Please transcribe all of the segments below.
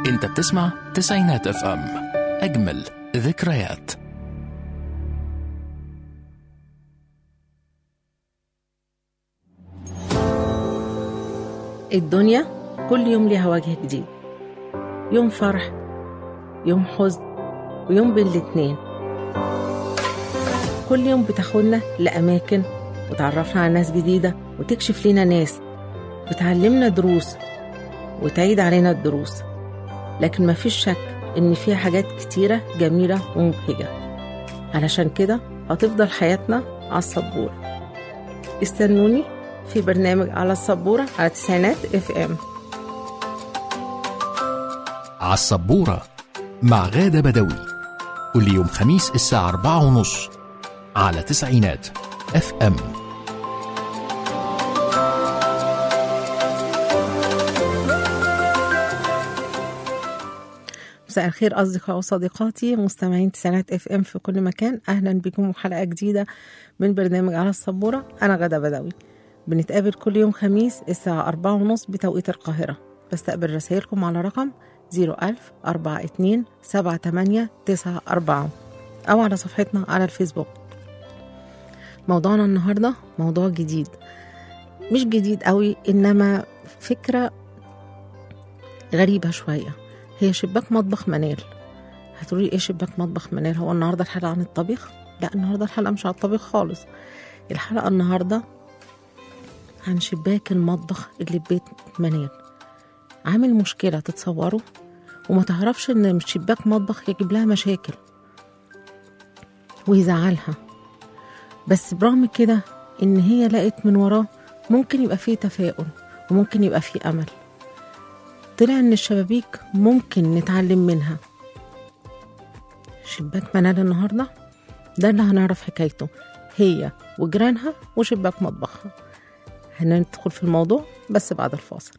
انت بتسمع تسعينات اف ام اجمل ذكريات الدنيا كل يوم ليها وجه جديد يوم فرح يوم حزن ويوم بين الاتنين كل يوم بتاخدنا لأماكن وتعرفنا على ناس جديدة وتكشف لنا ناس بتعلمنا دروس وتعيد علينا الدروس لكن مفيش شك إن فيها حاجات كتيرة جميلة ومبهجة علشان كده هتفضل حياتنا على السبورة استنوني في برنامج على السبورة على تسعينات اف ام على السبورة مع غادة بدوي كل يوم خميس الساعة أربعة ونص على تسعينات اف ام مساء الخير أصدقاء وصديقاتي مستمعين تسعينات اف ام في كل مكان أهلا بكم حلقة جديدة من برنامج على السبورة أنا غادة بدوي بنتقابل كل يوم خميس الساعة أربعة ونص بتوقيت القاهرة بستقبل رسائلكم على رقم 01000 42 78 94 أو على صفحتنا على الفيسبوك موضوعنا النهاردة موضوع جديد مش جديد قوي إنما فكرة غريبة شوية هي شباك مطبخ منال هتقولي ايه شباك مطبخ منال هو النهاردة الحلقة عن الطبيخ لا النهاردة الحلقة مش عن الطبيخ خالص الحلقة النهاردة عن شباك المطبخ اللي في بيت منال عامل مشكلة تتصوروا وما تعرفش ان شباك مطبخ يجيب لها مشاكل ويزعلها بس برغم كده ان هي لقت من وراه ممكن يبقى فيه تفاؤل وممكن يبقى فيه امل طلع ان الشبابيك ممكن نتعلم منها شباك منال النهارده ده اللي هنعرف حكايته هي وجيرانها وشباك مطبخها هندخل في الموضوع بس بعد الفاصل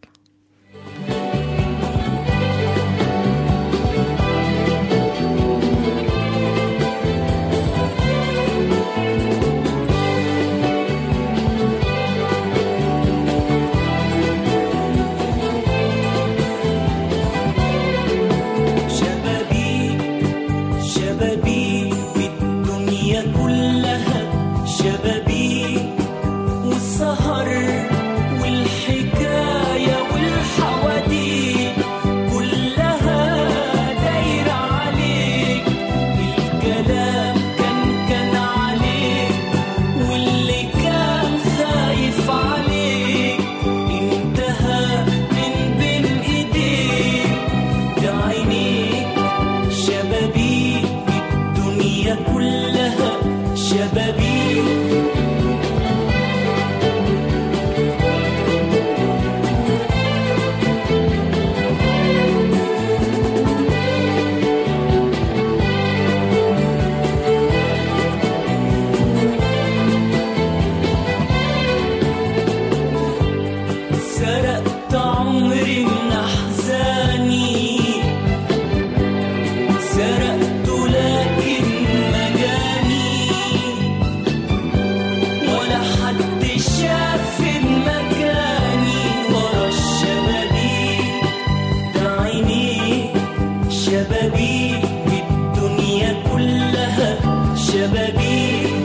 شبابيك شبابيك بالدنيا كلها شبابيك والسهر والحكاية والحواديت كلها دايرة عليك الكلام كان كان عليك واللي كان خايف عليك انتهى من بين ايديك ده عينيك شبابيك الدنيا كلها شبابيك سرقت عمري من أحزاني سرقت لكن مجاني ولا حد شاف مكاني ورا الشبابيك ده عيني شبابيك الدنيا كلها شبابيك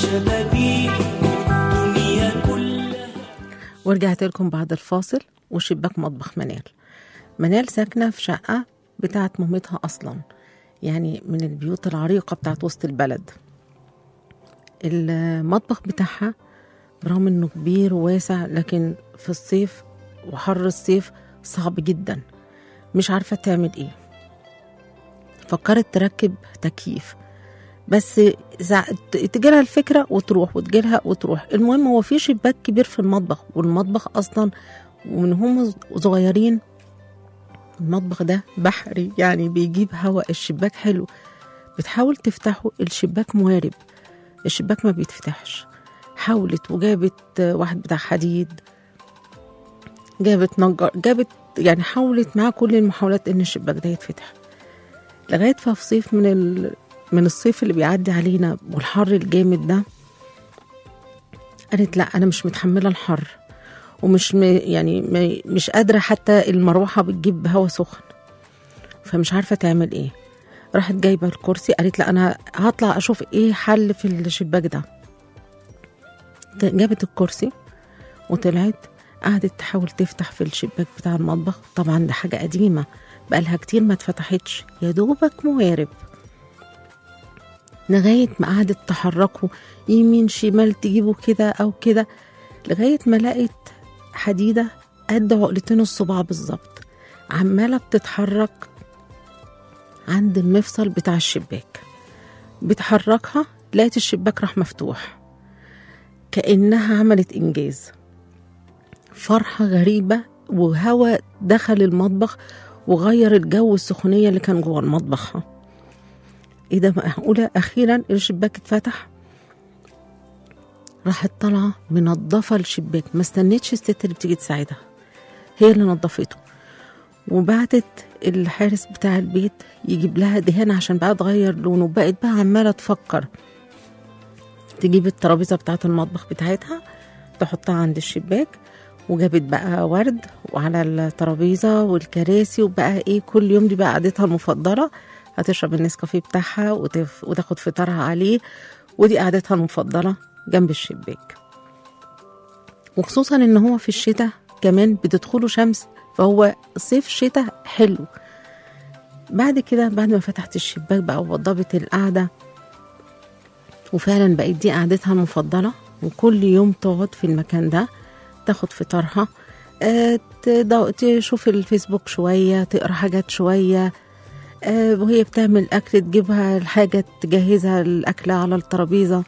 الشبابيك الدنيا كلها ورجعت لكم بعد الفاصل وشباك مطبخ منال منال ساكنة في شقة بتاعت مامتها أصلا يعني من البيوت العريقة بتاعت وسط البلد المطبخ بتاعها برغم انه كبير وواسع لكن في الصيف وحر الصيف صعب جدا مش عارفة تعمل ايه فكرت تركب تكييف بس زع- ت- تجيلها الفكرة وتروح وتجيلها وتروح المهم هو في شباك كبير في المطبخ والمطبخ أصلا ومن هم صغيرين المطبخ ده بحري يعني بيجيب هواء الشباك حلو بتحاول تفتحه الشباك موارب الشباك ما بيتفتحش حاولت وجابت واحد بتاع حديد جابت نجار جابت يعني حاولت معاه كل المحاولات ان الشباك ده يتفتح لغايه في صيف من ال... من الصيف اللي بيعدي علينا والحر الجامد ده قالت لا انا مش متحمله الحر ومش م... يعني م... مش قادره حتى المروحه بتجيب هوا سخن فمش عارفه تعمل ايه راحت جايبه الكرسي قالت لا انا هطلع اشوف ايه حل في الشباك ده جابت الكرسي وطلعت قعدت تحاول تفتح في الشباك بتاع المطبخ طبعا ده حاجة قديمة بقالها كتير ما اتفتحتش يا دوبك موارب لغاية ما قعدت تحركه يمين شمال تجيبه كده أو كده لغاية ما لقت حديدة قد عقلتين الصباع بالظبط عمالة بتتحرك عند المفصل بتاع الشباك بتحركها لقيت الشباك راح مفتوح كأنها عملت إنجاز فرحة غريبة وهوا دخل المطبخ وغير الجو السخونية اللي كان جوه المطبخ ايه ده معقولة أخيرا الشباك اتفتح راحت طالعة منضفة الشباك ما استنتش الست اللي بتيجي تساعدها هي اللي نظفته وبعتت الحارس بتاع البيت يجيب لها دهان عشان بقى تغير لونه بقت بقى عمالة تفكر تجيب الترابيزة بتاعة المطبخ بتاعتها تحطها عند الشباك وجابت بقى ورد وعلى الترابيزة والكراسي وبقى ايه كل يوم دي بقى قعدتها المفضلة هتشرب النسكافيه بتاعها وتف... وتاخد فطارها عليه ودي قعدتها المفضلة جنب الشباك وخصوصا ان هو في الشتاء كمان بتدخله شمس فهو صيف شتاء حلو بعد كده بعد ما فتحت الشباك بقى ووضبت القعدة وفعلا بقت دي قعدتها المفضلة وكل يوم تقعد في المكان ده تاخد فطارها آه، تض- تشوف الفيسبوك شوية تقرا حاجات شوية آه، وهي بتعمل أكل تجيبها الحاجة تجهزها الأكل على الترابيزة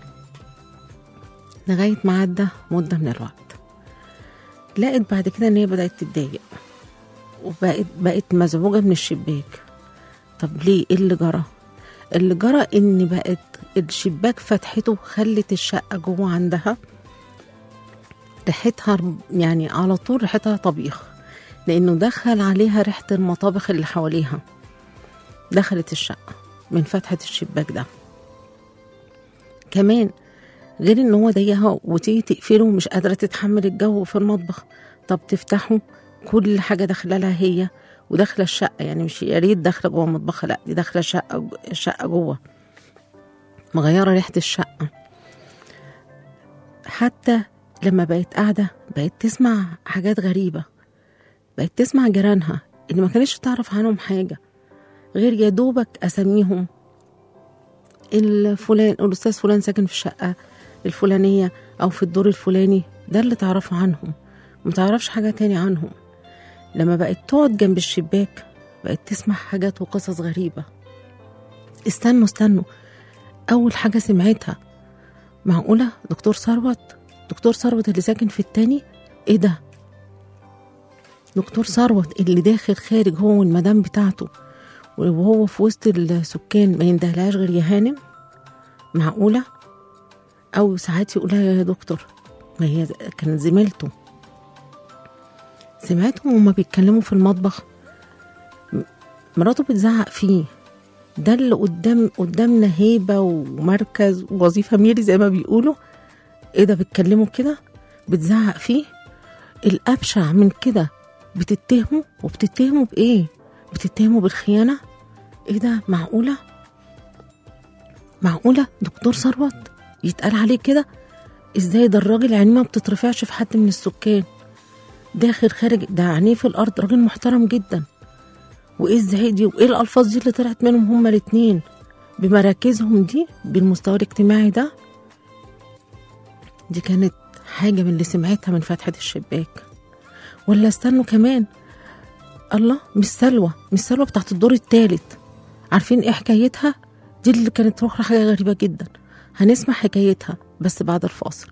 لغاية ما عدى مدة من الوقت لقت بعد كده إن هي بدأت تتضايق وبقت بقت مزعوجة من الشباك طب ليه ايه اللي جرى اللي جرى ان بقت الشباك فتحته خلت الشقة جوه عندها ريحتها يعني على طول ريحتها طبيخ لانه دخل عليها ريحة المطابخ اللي حواليها دخلت الشقة من فتحة الشباك ده كمان غير ان هو ضيقها وتيجي تقفله مش قادرة تتحمل الجو في المطبخ طب تفتحه كل حاجة داخلة لها هي وداخلة الشقة يعني مش يا ريت داخلة جوه مطبخها لا دي داخلة الشقة الشقة جوه مغيرة ريحة الشقة حتى لما بقت قاعدة بقت تسمع حاجات غريبة بقت تسمع جيرانها اللي ما كانتش تعرف عنهم حاجة غير يا دوبك أساميهم الفلان الأستاذ فلان ساكن في الشقة الفلانية أو في الدور الفلاني ده اللي تعرفه عنهم متعرفش حاجة تاني عنهم لما بقت تقعد جنب الشباك بقت تسمع حاجات وقصص غريبة استنوا استنوا أول حاجة سمعتها معقولة دكتور ثروت دكتور ثروت اللي ساكن في التاني ايه ده دكتور ثروت اللي داخل خارج هو والمدام بتاعته وهو في وسط السكان ما يندهلهاش غير يا هانم معقولة أو ساعات يقولها يا دكتور ما هي كانت زميلته سمعتهم هما بيتكلموا في المطبخ م- مراته بتزعق فيه ده اللي قدام قدامنا هيبة ومركز ووظيفة ميري زي ما بيقولوا ايه ده بيتكلموا كده بتزعق فيه الأبشع من كده بتتهموا وبتتهموا بإيه بتتهموا بالخيانة ايه ده معقولة معقولة دكتور ثروت يتقال عليه كده ازاي ده الراجل عينيه ما بتترفعش في حد من السكان داخل خارج ده عينيه في الارض راجل محترم جدا وايه الزعيق دي وايه الالفاظ دي اللي طلعت منهم هما الاتنين بمراكزهم دي بالمستوى الاجتماعي ده دي كانت حاجة من اللي سمعتها من فتحة الشباك ولا استنوا كمان الله مش سلوى مش سلوى بتاعت الدور التالت عارفين ايه حكايتها دي اللي كانت اخرى حاجة غريبة جدا هنسمع حكايتها بس بعد الفاصل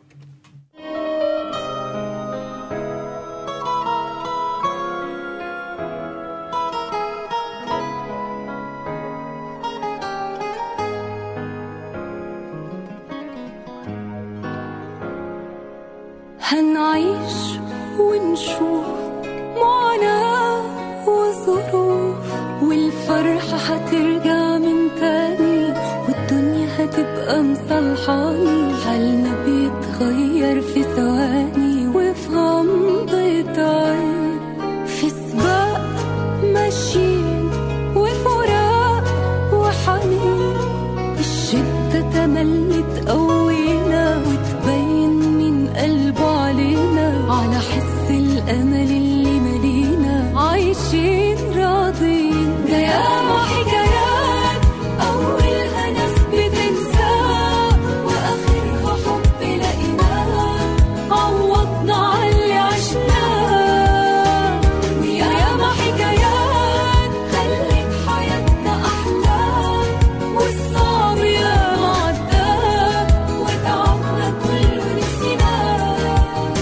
هنعيش ونشوف معاناة وظروف والفرحة هترجع من تاني والدنيا هتبقى مصلحاني حالنا بيتغير في ثواني وفي غمضة عين في سباق ماشيين وفراق وحنين الشدة تملي تقوينا وتبين من قلبه علينا على حس الأمل اللي ملينا عايشين راضين ده ياما حكايات أولها ناس بتنساه وآخرها حب لقيناه عوضنا على اللي عشناه وياما حكايات خلت حياتنا أحلى والصعب ياما عداه وتعبنا كله نسيناه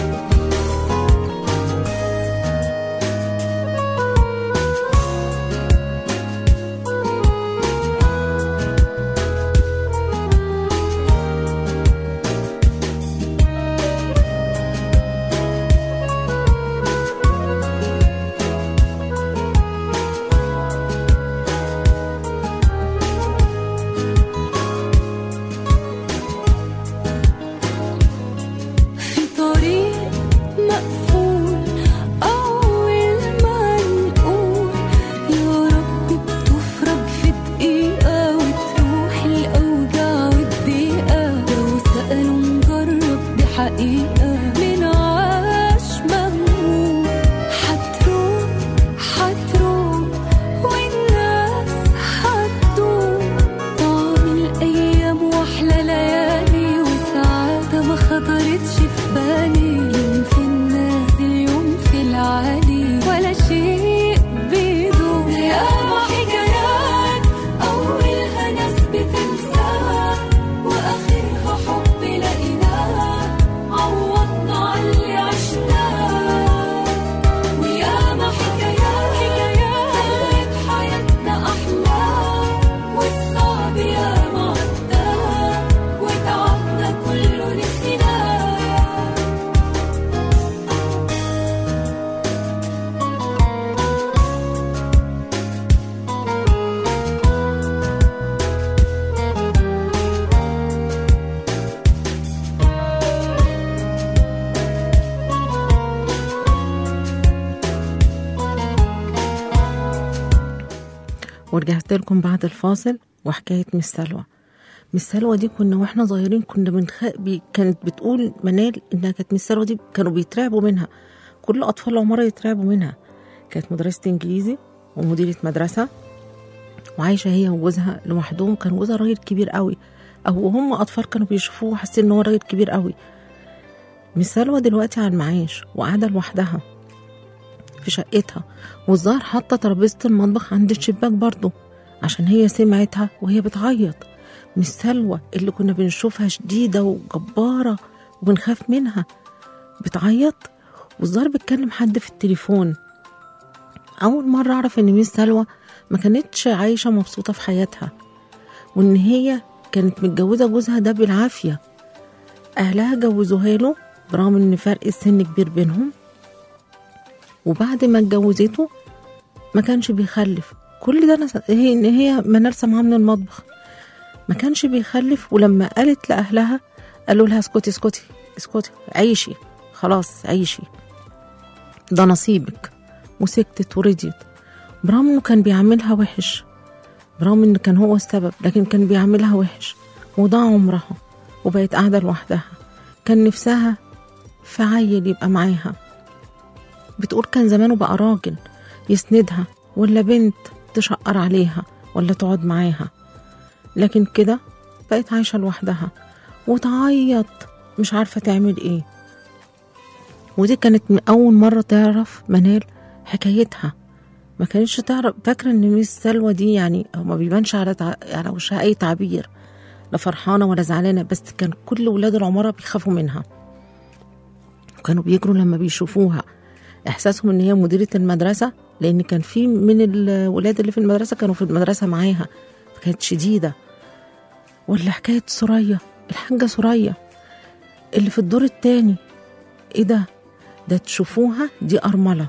في طريق مقفول أول ما نقول يا رب بتفرج في دقيقة وتروح الأوجاع والضيقة لو سألوا نجرب دي حقيقة من عاش مهموم هتروح هتروح والناس هتدوم طعم الأيام وأحلى ليالي وسعادة ما خطرتش في بالي يوم في النازل يوم في العالي ولا شيء بيدوم ياما حكايات أولها ناس بتنساها وآخرها حب لقيناه عوضنا على اللي عشناه وياما حكايات خلت حياتنا أحلى والصعب ياما عداه وتعبنا كله نسيناه ورجعت لكم بعد الفاصل وحكاية مس سلوى مس سلوى دي كنا واحنا صغيرين كنا بنخ... بي... كانت بتقول منال انها كانت مس سلوى دي كانوا بيترعبوا منها كل اطفال العمارة يترعبوا منها كانت مدرسة انجليزي ومديرة مدرسة وعايشة هي وجوزها لوحدهم كان جوزها راجل كبير قوي او هم اطفال كانوا بيشوفوه حاسين ان هو راجل كبير قوي مس سلوى دلوقتي على المعاش وقاعدة لوحدها في شقتها والظاهر حاطة ترابيزة المطبخ عند الشباك برضه عشان هي سمعتها وهي بتعيط مش سلوى اللي كنا بنشوفها شديدة وجبارة وبنخاف منها بتعيط والظاهر بتكلم حد في التليفون أول مرة أعرف إن ميس سلوى ما كانتش عايشة مبسوطة في حياتها وإن هي كانت متجوزة جوزها ده بالعافية أهلها جوزوها له برغم إن فرق السن كبير بينهم وبعد ما اتجوزته ما كانش بيخلف كل ده نس... هي ان هي منال سامعاه من المطبخ ما كانش بيخلف ولما قالت لاهلها قالوا لها اسكتي اسكتي اسكتي عيشي خلاص عيشي ده نصيبك وسكتت ورضيت برغم انه كان بيعملها وحش برغم ان كان هو السبب لكن كان بيعملها وحش وضاع عمرها وبقت قاعدة لوحدها كان نفسها في عيل يبقى معاها بتقول كان زمانه بقى راجل يسندها ولا بنت تشقر عليها ولا تقعد معاها لكن كده بقت عايشة لوحدها وتعيط مش عارفة تعمل ايه ودي كانت من أول مرة تعرف منال حكايتها ما كانتش تعرف فاكرة إن ميس سلوى دي يعني هو ما بيبانش على تع... على وشها أي تعبير لا فرحانة ولا زعلانة بس كان كل ولاد العمارة بيخافوا منها وكانوا بيجروا لما بيشوفوها إحساسهم إن هي مديرة المدرسة لأن كان في من الولاد اللي في المدرسة كانوا في المدرسة معاها فكانت شديدة ولا حكاية سوريا الحاجة سوريا اللي في الدور التاني ايه ده ده تشوفوها دي أرملة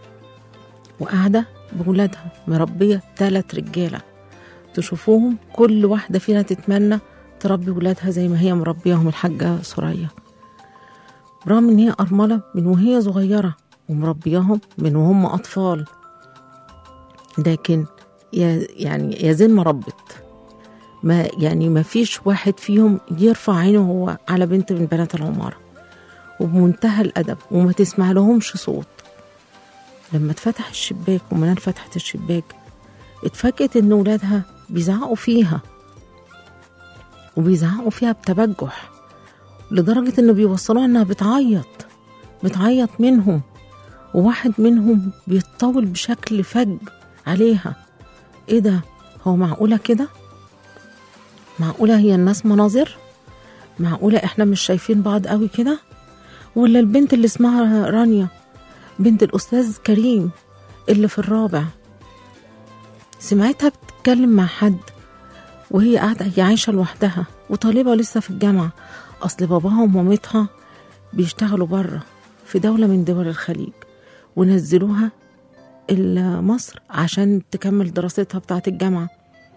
وقاعدة بولادها مربية تلات رجالة تشوفوهم كل واحدة فينا تتمنى تربي ولادها زي ما هي مربيهم الحاجة سوريا برغم ان هي أرملة من وهي صغيرة ومربياهم من وهم أطفال لكن يا يعني يا زين ما ربت ما يعني ما فيش واحد فيهم يرفع عينه هو على بنت من بنات العمارة وبمنتهى الأدب وما تسمع لهمش صوت لما اتفتح الشباك ومنال فتحت الشباك اتفاجئت ان ولادها بيزعقوا فيها وبيزعقوا فيها بتبجح لدرجة انه بيوصلوها انها بتعيط بتعيط منهم وواحد منهم بيتطول بشكل فج عليها ايه ده هو معقولة كده معقولة هي الناس مناظر معقولة احنا مش شايفين بعض قوي كده ولا البنت اللي اسمها رانيا بنت الأستاذ كريم اللي في الرابع سمعتها بتتكلم مع حد وهي قاعدة هي عايشة لوحدها وطالبة لسه في الجامعة أصل باباها ومامتها بيشتغلوا بره في دولة من دول الخليج ونزلوها مصر عشان تكمل دراستها بتاعت الجامعة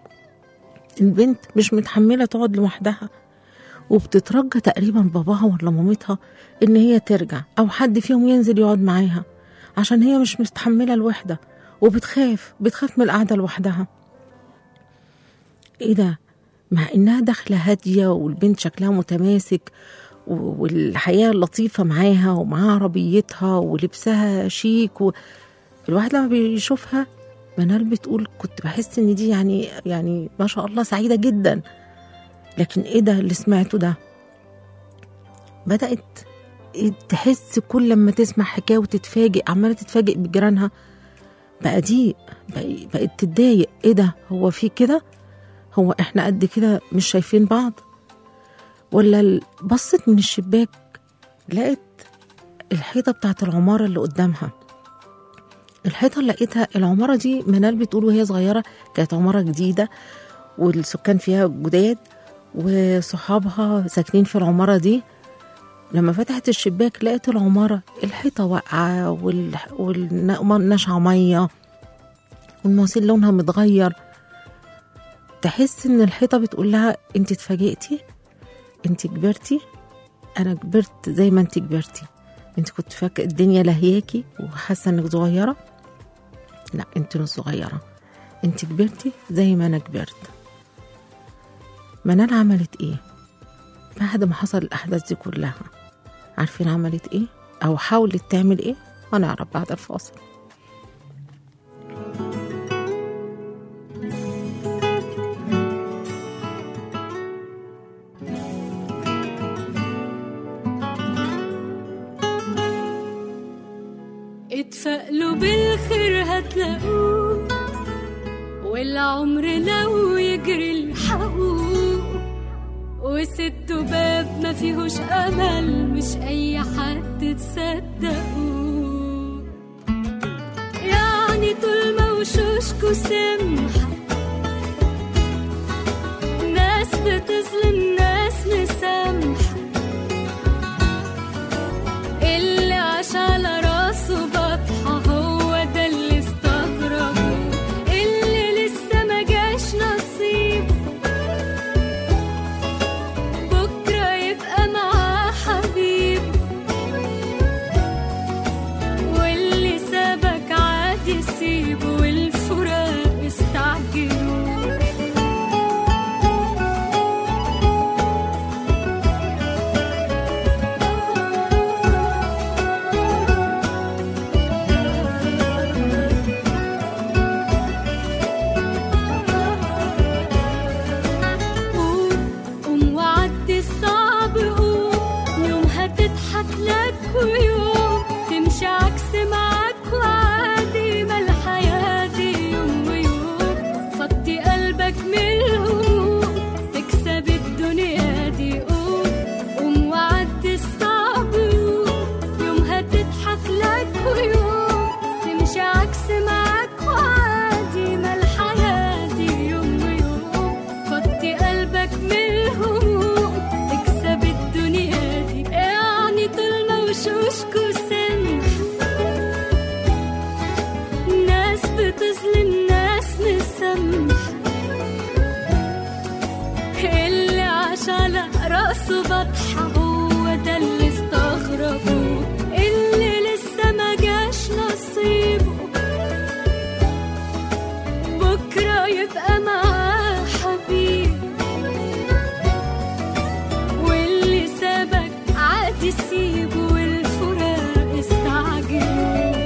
البنت مش متحملة تقعد لوحدها وبتترجى تقريبا باباها ولا مامتها ان هي ترجع او حد فيهم ينزل يقعد معاها عشان هي مش مستحمله الوحده وبتخاف بتخاف من القعده لوحدها ايه ده مع انها داخله هاديه والبنت شكلها متماسك و- والحياه لطيفه معاها ومعاها عربيتها ولبسها شيك و... الواحد لما بيشوفها منال بتقول كنت بحس ان دي يعني يعني ما شاء الله سعيده جدا لكن ايه ده اللي سمعته ده بدأت تحس كل لما تسمع حكاية وتتفاجئ عمالة تتفاجئ بجيرانها بقى ضيق بقى- بقت تتضايق ايه ده هو في كده هو احنا قد كده مش شايفين بعض ولا ال- بصت من الشباك لقت الحيطة بتاعت العمارة اللي قدامها الحيطة اللي لقيتها العمارة دي منال بتقول وهي صغيرة كانت عمارة جديدة والسكان فيها جداد وصحابها ساكنين في العمارة دي لما فتحت الشباك لقيت العمارة الحيطة واقعة وال... والنشعة مية والمواسير لونها متغير تحس ان الحيطة بتقول لها انت اتفاجئتي انت كبرتي انا كبرت زي ما انت كبرتي انت كنت فاكره الدنيا لهياكي وحاسه انك صغيره لا انت مش صغيره انت كبرتي زي ما انا كبرت منال عملت ايه بعد ما حصل الاحداث دي كلها عارفين عملت ايه او حاولت تعمل ايه هنعرف بعد الفاصل اتفائلوا بالخير هتلاقوه والعمر لو يجري الحقوق وست باب ما فيهوش امل مش اي حد تصدقوه يعني طول ما وشوشكوا سمحة ناس بتظلم ناس مسامحة اللي عاش على راسه بطحة هو ده اللي استغربه اللي لسه ما جاش نصيب بكرة يبقى معاه حبيب واللي سابك عادي سيبه والفراق استعجل فاتحة هو ده اللي استغربوا اللي لسه ما جاش نصيبه بكرة يبقى معاه حبيب واللي سابك عادي سيبه والفراق استعجل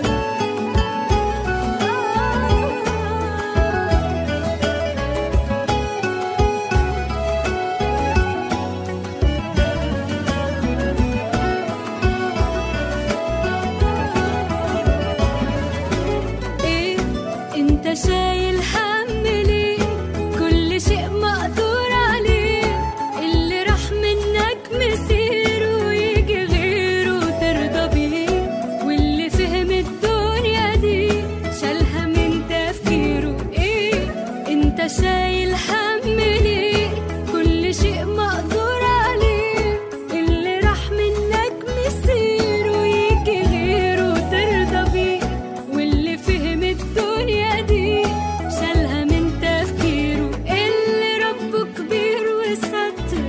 ايه انت شايل هم ليه كل شيء مقدور عليه اللي راح منك مسيره ويجي غيره ترضى بيه واللي فهم الدنيا دي شالها من تفكيره ايه انت شايل هم ليه كل شيء مقدور عليه اللي راح منك مسيره ويجي غيره ترضى بيه واللي فهم الدنيا دي شالها من تفكيره اللي ربه كبير وستر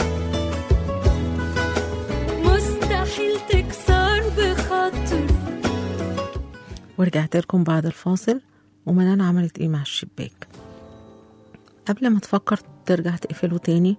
مستحيل تكسر بخاطر ورجعت لكم بعد الفاصل ومنال عملت ايه مع الشباك قبل ما تفكر ترجع تقفله تاني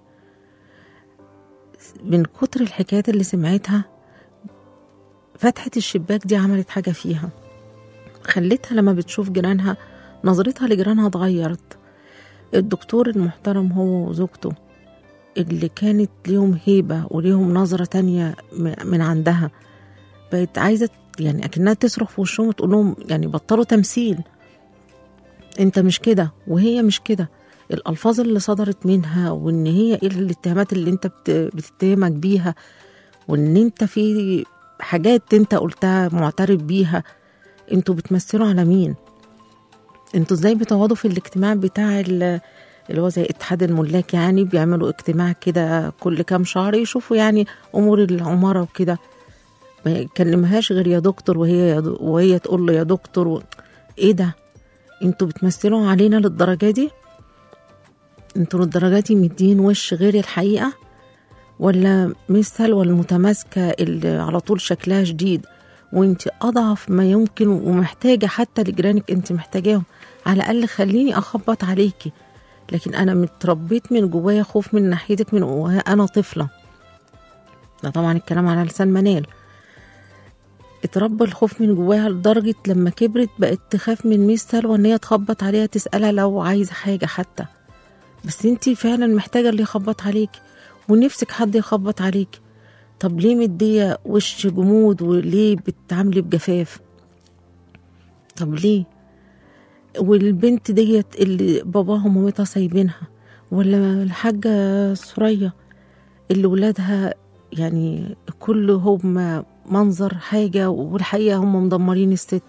من كتر الحكايات اللي سمعتها فتحة الشباك دي عملت حاجة فيها خلتها لما بتشوف جيرانها نظرتها لجيرانها اتغيرت الدكتور المحترم هو وزوجته اللي كانت ليهم هيبة وليهم نظرة تانية م- من عندها بقت عايزة يعني أكنها تصرخ في وشهم وتقول لهم يعني بطلوا تمثيل انت مش كده وهي مش كده الألفاظ اللي صدرت منها وإن هي إيه الاتهامات اللي أنت بت- بتتهمك بيها وإن أنت في حاجات أنت قلتها معترف بيها انتوا بتمثلوا على مين انتوا ازاي بتقعدوا في الاجتماع بتاع ال- اللي هو زي اتحاد الملاك يعني بيعملوا اجتماع كده كل كام شهر يشوفوا يعني امور العماره وكده ما يكلمهاش غير يا دكتور وهي يا دو- وهي تقول له يا دكتور و... ايه ده انتوا بتمثلوا علينا للدرجه دي انتوا للدرجه دي مدين وش غير الحقيقه ولا مش سلوى المتماسكه اللي على طول شكلها شديد وانت اضعف ما يمكن ومحتاجه حتى لجيرانك انت محتاجاهم على الاقل خليني اخبط عليكي لكن انا متربيت من جوايا خوف من ناحيتك من جوايا انا طفله ده طبعا الكلام على لسان منال اتربى الخوف من جواها لدرجة لما كبرت بقت تخاف من ميس سلوى ان هي تخبط عليها تسألها لو عايزة حاجة حتى بس انتي فعلا محتاجة اللي يخبط عليك ونفسك حد يخبط عليك طب ليه مدية وش جمود وليه بتعاملي بجفاف طب ليه والبنت ديت اللي باباها ومامتها سايبينها ولا الحاجة سوريا اللي ولادها يعني كل هم منظر حاجة والحقيقة هم مدمرين الست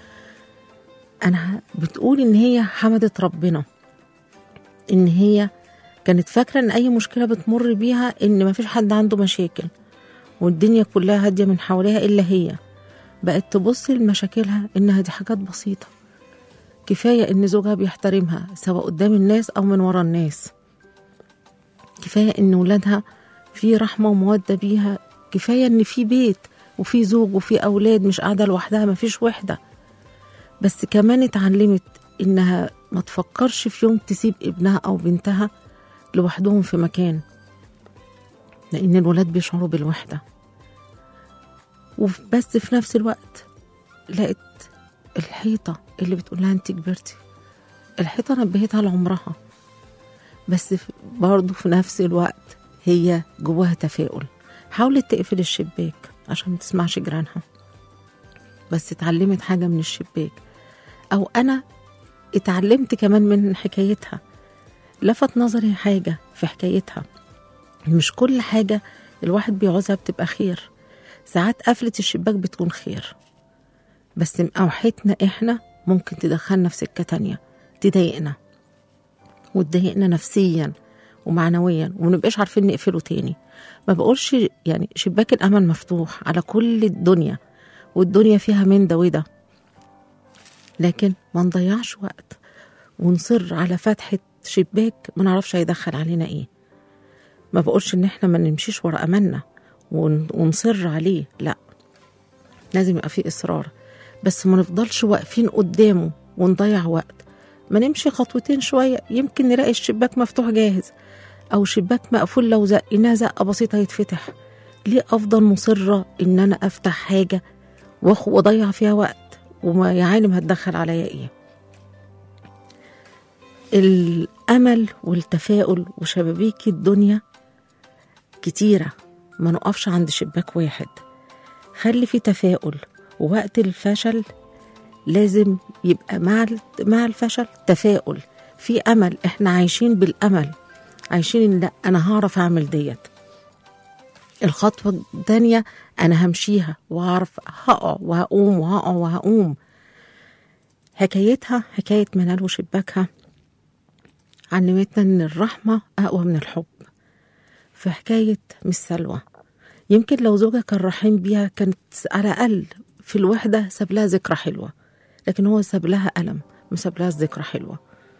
أنا بتقول إن هي حمدت ربنا إن هي كانت فاكرة إن أي مشكلة بتمر بيها إن مفيش حد عنده مشاكل والدنيا كلها هادية من حواليها إلا هي بقت تبص لمشاكلها إنها دي حاجات بسيطة كفاية إن زوجها بيحترمها سواء قدام الناس أو من ورا الناس كفاية إن ولادها في رحمة ومودة بيها كفاية إن في بيت وفي زوج وفي أولاد مش قاعدة لوحدها مفيش وحدة بس كمان اتعلمت إنها ما تفكرش في يوم تسيب ابنها أو بنتها لوحدهم في مكان لأن الولاد بيشعروا بالوحدة وبس في نفس الوقت لقت الحيطة اللي بتقول لها انت كبرتي الحيطة نبهتها لعمرها بس في- برضه في نفس الوقت هي جواها تفاؤل حاولت تقفل الشباك عشان ما تسمعش جيرانها بس اتعلمت حاجة من الشباك أو أنا اتعلمت كمان من حكايتها لفت نظري حاجة في حكايتها مش كل حاجة الواحد بيعوزها بتبقى خير ساعات قفلة الشباك بتكون خير بس أوحتنا إحنا ممكن تدخلنا في سكة تانية تضايقنا وتضايقنا نفسيا ومعنويا ومنبقاش عارفين نقفله تاني ما بقولش يعني شباك الأمل مفتوح على كل الدنيا والدنيا فيها من ده وده لكن ما نضيعش وقت ونصر على فتحة شباك ما نعرفش هيدخل علينا ايه ما بقولش ان احنا ما نمشيش ورا املنا ون- ونصر عليه لا لازم يبقى فيه اصرار بس ما نفضلش واقفين قدامه ونضيع وقت ما نمشي خطوتين شويه يمكن نلاقي الشباك مفتوح جاهز او شباك مقفول لو زقناه زقه بسيطه يتفتح ليه افضل مصره ان انا افتح حاجه وأخ- واضيع فيها وقت وما يا عالم هتدخل عليا ايه الامل والتفاؤل وشبابيك الدنيا كتيره ما نقفش عند شباك واحد خلي في تفاؤل ووقت الفشل لازم يبقى مع ال- مع الفشل تفاؤل في امل احنا عايشين بالامل عايشين ان لا انا هعرف اعمل ديت الخطوه الثانيه انا همشيها وهعرف هقع وهقوم وهقع وهقوم حكايتها حكايه منال وشباكها علمتنا ان الرحمه اقوى من الحب في حكايه مس سلوى يمكن لو زوجها كان رحيم بيها كانت على الاقل في الوحده ساب لها ذكرى حلوه لكن هو ساب لها الم ما ساب لها ذكرى حلوه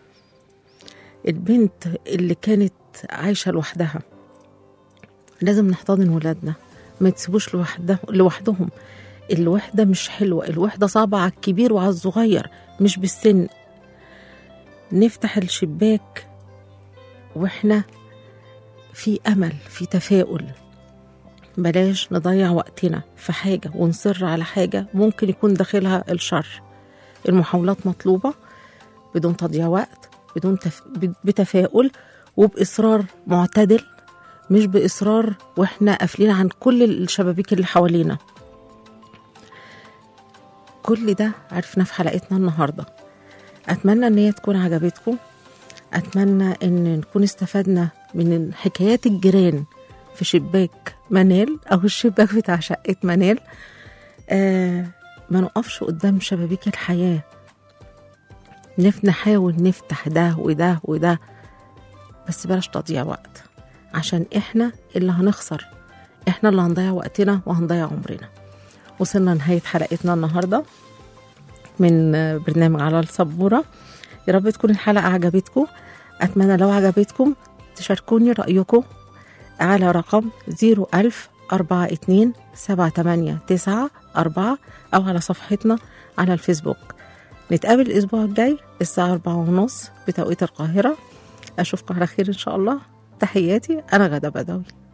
البنت اللي كانت عايشه لوحدها لازم نحتضن ولادنا ما تسيبوش لوحده لوحدهم الوحده مش حلوه الوحده صعبه على الكبير وعلى الصغير مش بالسن نفتح الشباك واحنا في امل في تفاؤل بلاش نضيع وقتنا في حاجه ونصر على حاجه ممكن يكون داخلها الشر المحاولات مطلوبه بدون تضييع وقت بدون تف... بتفاؤل وباصرار معتدل مش باصرار واحنا قافلين عن كل الشبابيك اللي حوالينا كل ده عرفنا في حلقتنا النهارده اتمنى ان هي تكون عجبتكم اتمنى ان نكون استفدنا من حكايات الجيران في شباك منال او الشباك بتاع شقه منال آه ما نقفش قدام شبابيك الحياه نف نحاول نفتح ده وده وده بس بلاش تضييع وقت عشان احنا اللي هنخسر احنا اللي هنضيع وقتنا وهنضيع عمرنا وصلنا لنهاية حلقتنا النهاردة من برنامج على السبورة يا رب تكون الحلقة عجبتكم أتمنى لو عجبتكم تشاركوني رأيكم على رقم 01000 42 789 4 أو على صفحتنا على الفيسبوك نتقابل الأسبوع الجاي الساعة أربعة ونص بتوقيت القاهرة أشوفكم على خير إن شاء الله تحياتي أنا غدا بدوي